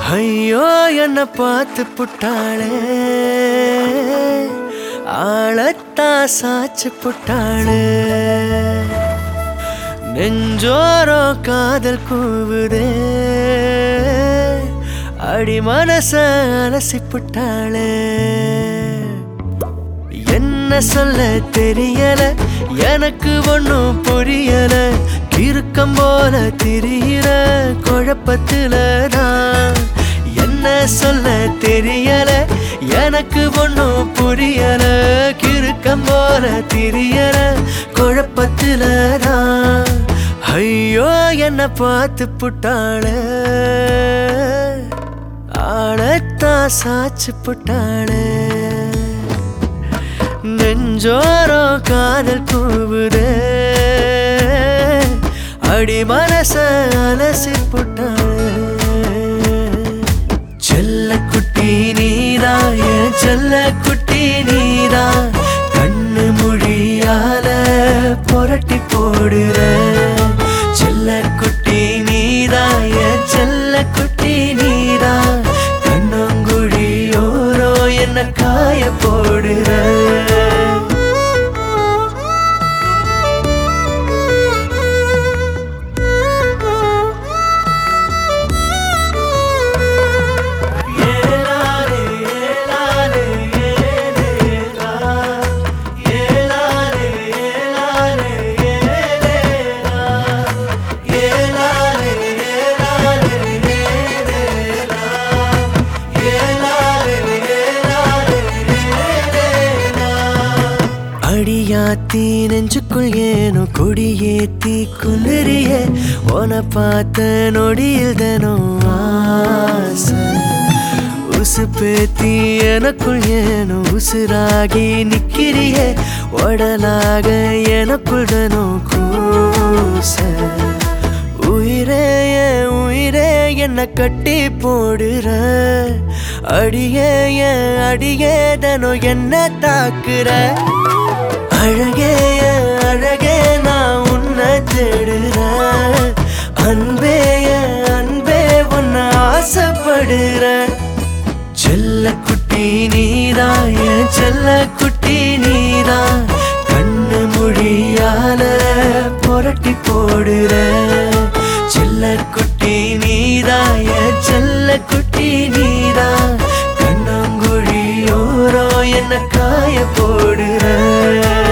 ஐயோ என்ன பார்த்து புட்டாளே ஆளத்தா சாச்சு புட்டாளே நெஞ்சோரோ காதல் கூவுதே அடி மனச அலசி புட்டாளே என்ன சொல்ல தெரியல எனக்கு ஒன்னும் புரியல கிறுக்கம் போல திரியிற குழப்பத்துல தான் என்ன சொல்ல தெரியல எனக்கு ஒன்னும் புரியல கிறுக்கம் போல திரியற குழப்பத்துல தான் ஐயோ என்ன பார்த்து புட்டாள ஆளத்தா சாச்சு புட்டாளே நெஞ்சோரோ காதல் கூவுதே அடி மனச அலசி புட்டாளே செல்ல குட்டி நீதா என் செல்ல குட்டி நீதா கண்ணு மொழியால புரட்டி போடுற செல்ல குட்டி நீதா என் செல்ல குட்டி நீதா கண்ணங்குழியோரோ என்ன காய போடுற ஏலாலே ஏலாலே ஏலேலா ஏலாலே ஏலாலே ஏலேலா ஏலாலே ஏலாலே ஏலேலா ஏலாலே ஏலாலே ஏலேலா அடியாத்தி நெஞ்சுக்குள் ஏனோ கொடியேத்தி குளிரிய உன பார்த்த நொடியில் தனோ ஆசை உசு பேத்தி எனக்குள் ஏனோ உசுராகி நிக்கிறிய உடலாக எனக்குள் தனோ கூச உயிரே என் உயிரே என்ன கட்டி போடுற அடியே என் அடியே தனோ என்ன தாக்குற அழகே என் அழகே நான் உன்னை தேடுற அன்பே என் அன்பே உன்னை ஆசைப்படுற செல்ல குட்டி நீதா என் செல்ல குட்டி நீதா கண்ணு மொழியால புரட்டி போடுற செல்ல குட்டி நீதா என் செல்ல குட்டி நீதா கண்ணங்குழியோரோ என்ன காய போடுற